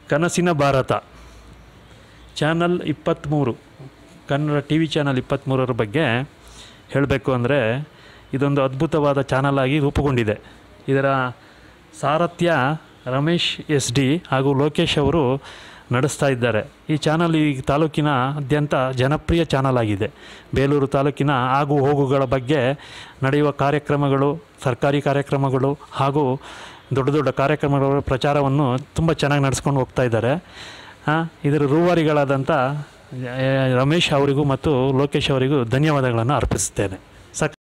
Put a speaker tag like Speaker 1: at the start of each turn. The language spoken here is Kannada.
Speaker 1: ಕನಸಿನ ಭಾರತ ಚಾನಲ್ ಇಪ್ಪತ್ತ್ಮೂರು ಕನ್ನಡ ಟಿ ವಿ ಚಾನಲ್ ಇಪ್ಪತ್ತ್ಮೂರರ ಬಗ್ಗೆ ಹೇಳಬೇಕು ಅಂದರೆ ಇದೊಂದು ಅದ್ಭುತವಾದ ಚಾನಲ್ ಆಗಿ ರೂಪುಗೊಂಡಿದೆ ಇದರ ಸಾರಥ್ಯ ರಮೇಶ್ ಎಸ್ ಡಿ ಹಾಗೂ ಲೋಕೇಶ್ ಅವರು ನಡೆಸ್ತಾ ಇದ್ದಾರೆ ಈ ಚಾನಲ್ ಈ ತಾಲೂಕಿನ ಅತ್ಯಂತ ಜನಪ್ರಿಯ ಚಾನಲ್ ಆಗಿದೆ ಬೇಲೂರು ತಾಲೂಕಿನ ಆಗು ಹೋಗುಗಳ ಬಗ್ಗೆ ನಡೆಯುವ ಕಾರ್ಯಕ್ರಮಗಳು ಸರ್ಕಾರಿ ಕಾರ್ಯಕ್ರಮಗಳು ಹಾಗೂ ದೊಡ್ಡ ದೊಡ್ಡ ಕಾರ್ಯಕ್ರಮಗಳ ಪ್ರಚಾರವನ್ನು ತುಂಬ ಚೆನ್ನಾಗಿ ನಡೆಸ್ಕೊಂಡು ಹೋಗ್ತಾ ಇದ್ದಾರೆ ಹಾಂ ಇದರ ರೂವಾರಿಗಳಾದಂಥ ಆ, ರಮೇಶ್ ಅವರಿಗೂ ಮತ್ತು ಲೋಕೇಶ್ ಅವರಿಗೂ ಧನ್ಯವಾದಗಳನ್ನು ಅರ್ಪಿಸುತ್ತೇನೆ ಸಕ್